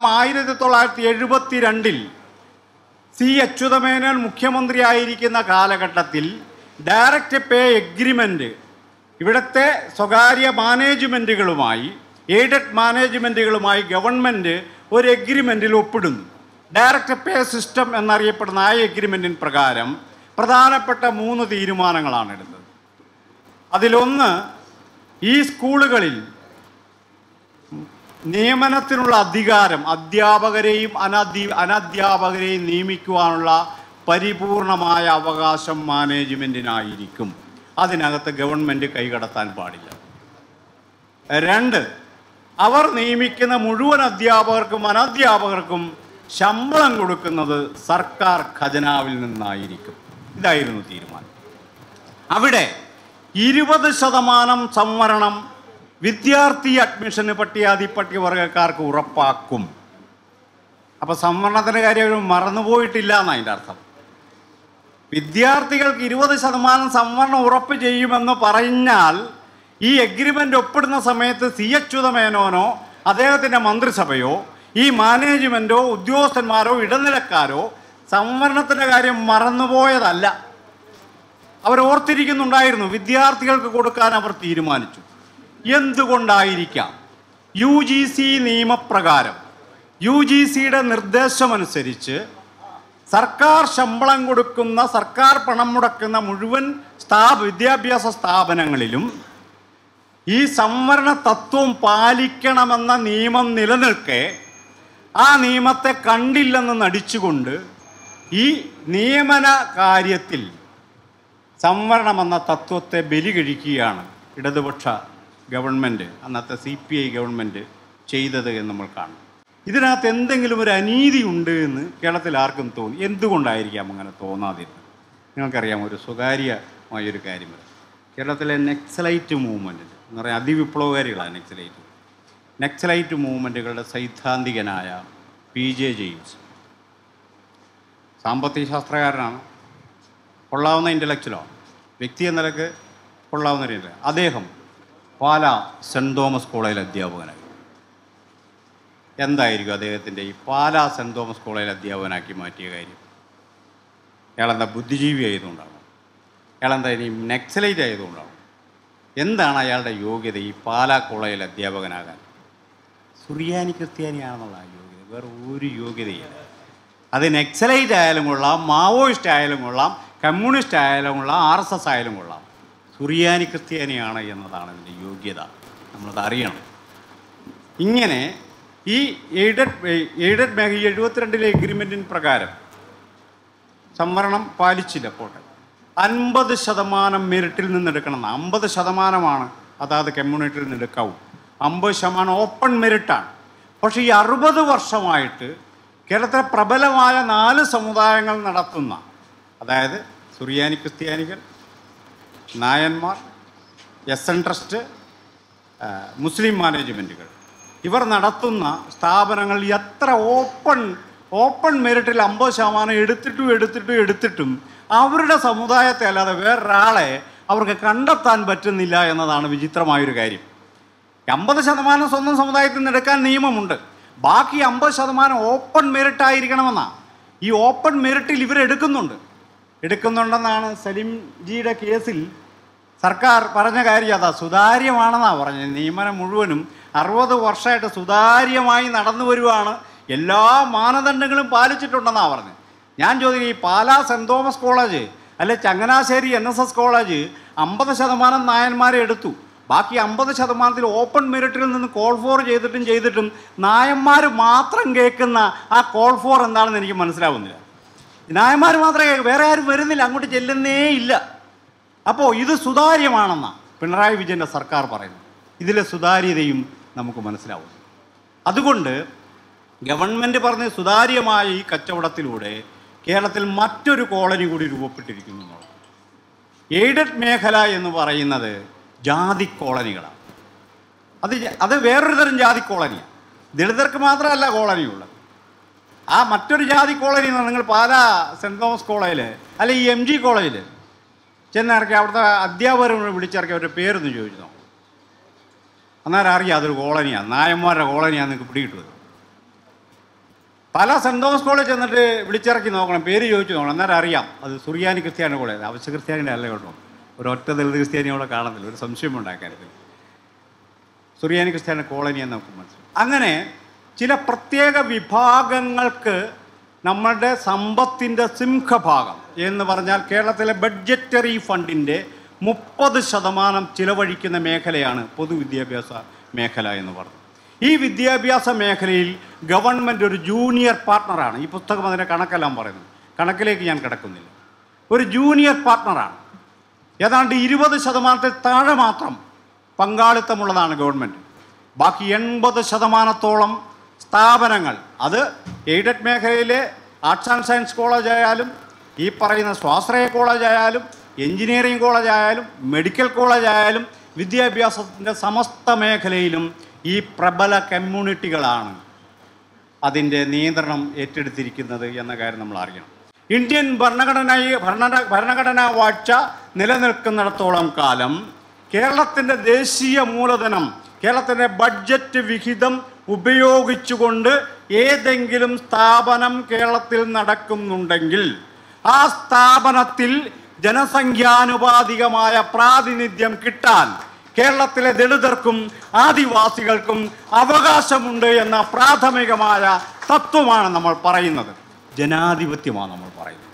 ആയിരത്തി തൊള്ളായിരത്തി എഴുപത്തി രണ്ടിൽ സി അച്യുതമേനോൻ മുഖ്യമന്ത്രിയായിരിക്കുന്ന കാലഘട്ടത്തിൽ ഡയറക്റ്റ് പേ എഗ്രിമെൻ്റ് ഇവിടുത്തെ സ്വകാര്യ മാനേജ്മെൻറ്റുകളുമായി എയ്ഡഡ് മാനേജ്മെൻറ്റുകളുമായി ഗവൺമെൻറ് ഒരു എഗ്രിമെൻറ്റിൽ ഒപ്പിടുന്നു ഡയറക്റ്റ് പേ സിസ്റ്റം എന്നറിയപ്പെടുന്ന ആ എഗ്രിമെൻറ്റിൻ പ്രകാരം പ്രധാനപ്പെട്ട മൂന്ന് തീരുമാനങ്ങളാണ് എടുത്തത് അതിലൊന്ന് ഈ സ്കൂളുകളിൽ നിയമനത്തിനുള്ള അധികാരം അധ്യാപകരെയും അനധ്യ അനധ്യാപകരെയും നിയമിക്കുവാനുള്ള പരിപൂർണമായ അവകാശം മാനേജ്മെൻറ്റിനായിരിക്കും അതിനകത്ത് ഗവൺമെൻറ് കൈകടത്താൻ പാടില്ല രണ്ട് അവർ നിയമിക്കുന്ന മുഴുവൻ അധ്യാപകർക്കും അനധ്യാപകർക്കും ശമ്പളം കൊടുക്കുന്നത് സർക്കാർ ഖജനാവിൽ നിന്നായിരിക്കും ഇതായിരുന്നു തീരുമാനം അവിടെ ഇരുപത് ശതമാനം സംവരണം വിദ്യാർത്ഥി അഡ്മിഷന് പട്ടികാതി പട്ടികവർഗക്കാർക്ക് ഉറപ്പാക്കും അപ്പോൾ സംവരണത്തിൻ്റെ കാര്യം അവർ മറന്നുപോയിട്ടില്ല എന്നാണ് അതിൻ്റെ അർത്ഥം വിദ്യാർത്ഥികൾക്ക് ഇരുപത് ശതമാനം സംവരണം ഉറപ്പ് ചെയ്യുമെന്ന് പറഞ്ഞാൽ ഈ എഗ്രിമെൻ്റ് ഒപ്പിടുന്ന സമയത്ത് സി അച്യുതമേനോനോ അദ്ദേഹത്തിൻ്റെ മന്ത്രിസഭയോ ഈ മാനേജ്മെൻറ്റോ ഉദ്യോഗസ്ഥന്മാരോ ഇടനിലക്കാരോ സംവരണത്തിൻ്റെ കാര്യം മറന്നുപോയതല്ല അവർ ഓർത്തിരിക്കുന്നുണ്ടായിരുന്നു വിദ്യാർത്ഥികൾക്ക് കൊടുക്കാൻ അവർ തീരുമാനിച്ചു എന്തുകൊണ്ടായിരിക്കാം യു ജി സി നിയമപ്രകാരം യു ജി സിയുടെ നിർദ്ദേശമനുസരിച്ച് സർക്കാർ ശമ്പളം കൊടുക്കുന്ന സർക്കാർ പണം മുടക്കുന്ന മുഴുവൻ സ്ഥാപ വിദ്യാഭ്യാസ സ്ഥാപനങ്ങളിലും ഈ സംവരണ തത്വം പാലിക്കണമെന്ന നിയമം നിലനിൽക്കെ ആ നിയമത്തെ കണ്ടില്ലെന്ന് നടിച്ചുകൊണ്ട് ഈ നിയമന കാര്യത്തിൽ സംവരണമെന്ന തത്വത്തെ ബലി കഴിക്കുകയാണ് ഇടതുപക്ഷ ഗവൺമെൻറ് അന്നത്തെ സി പി ഐ ഗവൺമെൻറ് ചെയ്തത് എന്ന് നമ്മൾ കാണും ഇതിനകത്ത് എന്തെങ്കിലും ഒരു അനീതി ഉണ്ട് എന്ന് കേരളത്തിൽ ആർക്കും തോന്നി എന്തുകൊണ്ടായിരിക്കാം അങ്ങനെ തോന്നാതിരുന്നത് നിങ്ങൾക്കറിയാം ഒരു സ്വകാര്യമായൊരു കാര്യം കേരളത്തിലെ നെക്സലൈറ്റ് മൂവ്മെൻറ്റ് എന്ന് പറയാൻ അതിവിപ്ലവകാരികളാണ് നെക്സലൈറ്റ് നെക്സലൈറ്റ് മൂവ്മെൻറ്റുകളുടെ സൈദ്ധാന്തികനായ പി ജെ ജെയിംസ് സാമ്പത്തിക ശാസ്ത്രകാരനാണ് കൊള്ളാവുന്ന ഇൻ്റലക്ച്വലാണ് വ്യക്തി എന്ന നിലക്ക് കൊള്ളാവുന്ന രീതിയിൽ അദ്ദേഹം പാല സെൻറ് തോമസ് കോളേജിൽ അധ്യാപകനായി എന്തായിരിക്കും അദ്ദേഹത്തിൻ്റെ ഈ പാല സെൻറ് തോമസ് കോളേജിൽ അധ്യാപകനാക്കി മാറ്റിയ കാര്യം അയാളെന്താ ബുദ്ധിജീവി ആയതുകൊണ്ടാണ് അയാളെന്താ ഇനി നെക്സലൈറ്റ് ആയതുകൊണ്ടാണ് എന്താണ് അയാളുടെ യോഗ്യത ഈ പാല കോളേജിൽ അധ്യാപകനാകാൻ സുറിയാനി ക്രിസ്ത്യാനിയാണെന്നുള്ള ആ യോഗ്യത വേറെ ഒരു യോഗ്യതയില്ല അത് നെക്സലൈറ്റ് ആയാലും കൊള്ളാം മാവോയിസ്റ്റ് ആയാലും കൊള്ളാം കമ്മ്യൂണിസ്റ്റ് ആയാലും കൊള്ളാം ആർ എസ് എസ് ആയാലും കൊള്ളാം സുറിയാനി ക്രിസ്ത്യാനിയാണ് എന്നതാണ് ഇതിൻ്റെ യോഗ്യത നമ്മളത് അറിയണം ഇങ്ങനെ ഈ എയ്ഡഡ് എയ്ഡഡ് മേഖല ഈ എഴുപത്തിരണ്ടിലെ എഗ്രിമെൻറ്റിന് പ്രകാരം സംവരണം പാലിച്ചില്ല പോട്ടെ അൻപത് ശതമാനം മെറിറ്റിൽ നിന്ന് എടുക്കണം അമ്പത് ശതമാനമാണ് അതാത് കമ്മ്യൂണിറ്റിയിൽ നിന്ന് എടുക്കാവൂ അമ്പത് ശതമാനം ഓപ്പൺ മെറിറ്റാണ് പക്ഷേ ഈ അറുപത് വർഷമായിട്ട് കേരളത്തിലെ പ്രബലമായ നാല് സമുദായങ്ങൾ നടത്തുന്ന അതായത് സുറിയാനി ക്രിസ്ത്യാനികൾ നായന്മാർ എസ് എൻ ട്രസ്റ്റ് ആ, മുസ്ലിം മാനേജ്മെൻറ്റുകൾ ഇവർ നടത്തുന്ന സ്ഥാപനങ്ങൾ എത്ര ഓപ്പൺ ഓപ്പൺ മെറിറ്റിൽ അമ്പത് ശതമാനം എടുത്തിട്ടും എടുത്തിട്ടും എടുത്തിട്ടും അവരുടെ സമുദായത്തെ അല്ലാതെ വേറൊരാളെ അവർക്ക് കണ്ടെത്താൻ പറ്റുന്നില്ല എന്നതാണ് വിചിത്രമായൊരു കാര്യം അമ്പത് ശതമാനം സ്വന്തം സമുദായത്തിൽ നിന്ന് എടുക്കാൻ നിയമമുണ്ട് ബാക്കി അമ്പത് ശതമാനം ഓപ്പൺ മെറിറ്റ് ആയിരിക്കണമെന്നാണ് ഈ ഓപ്പൺ മെറിറ്റിൽ ഇവരെടുക്കുന്നുണ്ട് എടുക്കുന്നുണ്ടെന്നാണ് സലീംജിയുടെ കേസിൽ സർക്കാർ പറഞ്ഞ കാര്യം അതാ സുതാര്യമാണെന്നാണ് പറഞ്ഞത് നിയമനം മുഴുവനും അറുപത് വർഷമായിട്ട് സുതാര്യമായി നടന്നു വരുവാണ് എല്ലാ മാനദണ്ഡങ്ങളും പാലിച്ചിട്ടുണ്ടെന്നാണ് പറഞ്ഞത് ഞാൻ ചോദിക്കും ഈ പാലാ സെൻറ് തോമസ് കോളേജ് അല്ലെ Changanassery N S S college അമ്പത് ശതമാനം നായന്മാരെ എടുത്തു ബാക്കി അമ്പത് ശതമാനത്തിൽ ഓപ്പൺ മെറിറ്റിൽ നിന്ന് കോൾ ഫോർ ചെയ്തിട്ടും ചെയ്തിട്ടും നായന്മാർ മാത്രം കേൾക്കുന്ന ആ കോൾ ഫോർ എന്താണെന്ന് എനിക്ക് മനസ്സിലാവുന്നില്ല നായന്മാർ മാത്രമേ കേൾക്കൂ വേറെ ആരും വരുന്നില്ല അങ്ങോട്ട് ചെല്ലുന്നേ ഇല്ല അപ്പോൾ ഇത് സുതാര്യമാണെന്നാണ് പിണറായി വിജയൻ്റെ സർക്കാർ പറയുന്നു ഇതിലെ സുതാര്യതയും നമുക്ക് മനസ്സിലാവും അതുകൊണ്ട് ഗവൺമെൻറ് പറഞ്ഞ സുതാര്യമായ ഈ കച്ചവടത്തിലൂടെ കേരളത്തിൽ മറ്റൊരു കോളനി കൂടി രൂപപ്പെട്ടിരിക്കുന്നു എന്നുള്ളത് എയ്ഡഡ് മേഖല എന്ന് പറയുന്നത് ജാതി കോളനികളാണ് അത് ജ- അത് വേറൊരു തരം ജാതി കോളനിയാണ് ദളിതർക്ക് മാത്രമല്ല കോളനി ഉള്ളത് ആ മറ്റൊരു ജാതി കോളനി എന്ന് നിങ്ങൾ പാലാ സെൻറ് തോമസ് കോളേജിൽ അല്ലെ ഈ എം ജി കോളേജിൽ ചെന്നിറക്കി അവിടുത്തെ അധ്യാപകരെ വിളിച്ചിറക്കി അവരുടെ പേരൊന്ന് ചോദിച്ചു നോക്കും അന്നേരം അറിയാം അതൊരു കോളനിയാണ് നായന്മാരുടെ കോളനിയാണ് നിങ്ങൾക്ക് പിടികിട്ടുന്നത് പല സെൻറ് തോമസ് കോളേജ് ചെന്നിട്ട് വിളിച്ചിറക്കി നോക്കണം പേര് ചോദിച്ചു നോക്കണം അന്നേരം അറിയാം അത് സുറിയാനി ക്രിസ്ത്യാനി കോളേജ് അവശ്യ ക്രിസ്ത്യാനിയുടെ അല്ല കേട്ടോ ഒരൊറ്റ ദളിത് ക്രിസ്ത്യാനി അവിടെ കാണുന്നില്ല ഒരു സംശയമുണ്ട് ആ കാര്യത്തിൽ സുറിയാനി ക്രിസ്ത്യാനി കോളനി എന്ന് നമുക്ക് മനസ്സിലാവും അങ്ങനെ ചില പ്രത്യേക വിഭാഗങ്ങൾക്ക് നമ്മളുടെ സമ്പത്തിൻ്റെ സിംഹഭാഗം എന്ന് പറഞ്ഞാൽ കേരളത്തിലെ ബഡ്ജറ്ററി ഫണ്ടിൻ്റെ മുപ്പത് ശതമാനം ചിലവഴിക്കുന്ന മേഖലയാണ് പൊതുവിദ്യാഭ്യാസ മേഖല എന്ന് പറയുന്നത് ഈ വിദ്യാഭ്യാസ മേഖലയിൽ ഗവൺമെൻറ് ഒരു ജൂനിയർ പാർട്ട്ണറാണ് ഈ പുസ്തകം അതിൻ്റെ കണക്കെല്ലാം പറയുന്നത് കണക്കിലേക്ക് ഞാൻ കിടക്കുന്നില്ല ഒരു ജൂനിയർ പാർട്ട്ണറാണ് ഏതാണ്ട് ഇരുപത് ശതമാനത്തിൽ താഴെ മാത്രം പങ്കാളിത്തമുള്ളതാണ് ഗവൺമെൻറ് ബാക്കി എൺപത് ശതമാനത്തോളം സ്ഥാപനങ്ങൾ അത് എയ്ഡഡ് മേഖലയിലെ ആർട്സ് ആൻഡ് സയൻസ് കോളേജ് ആയാലും ഈ പറയുന്ന സ്വാശ്രയ കോളേജ് ആയാലും എഞ്ചിനീയറിംഗ് കോളേജ് ആയാലും മെഡിക്കൽ കോളേജ് ആയാലും വിദ്യാഭ്യാസത്തിൻ്റെ സമസ്ത മേഖലയിലും ഈ പ്രബല കമ്മ്യൂണിറ്റികളാണ് അതിൻ്റെ നിയന്ത്രണം ഏറ്റെടുത്തിരിക്കുന്നത് എന്ന കാര്യം നമ്മൾ അറിയണം ഇന്ത്യൻ ഭരണഘടന ഭരണ ഭരണഘടനാ വാഴ്ച നിലനിൽക്കുന്നിടത്തോളം കാലം കേരളത്തിൻ്റെ ദേശീയ മൂലധനം കേരളത്തിൻ്റെ ബഡ്ജറ്റ് വിഹിതം ഉപയോഗിച്ചുകൊണ്ട് ഏതെങ്കിലും സ്ഥാപനം കേരളത്തിൽ നടക്കുന്നുണ്ടെങ്കിൽ ആ സ്ഥാപനത്തിൽ ജനസംഖ്യാനുപാതികമായ പ്രാതിനിധ്യം കിട്ടാൻ കേരളത്തിലെ ദളിതർക്കും ആദിവാസികൾക്കും അവകാശമുണ്ട് എന്ന പ്രാഥമികമായ തത്വമാണ് നമ്മൾ പറയുന്നത് ജനാധിപത്യമാണ് നമ്മൾ പറയുന്നത്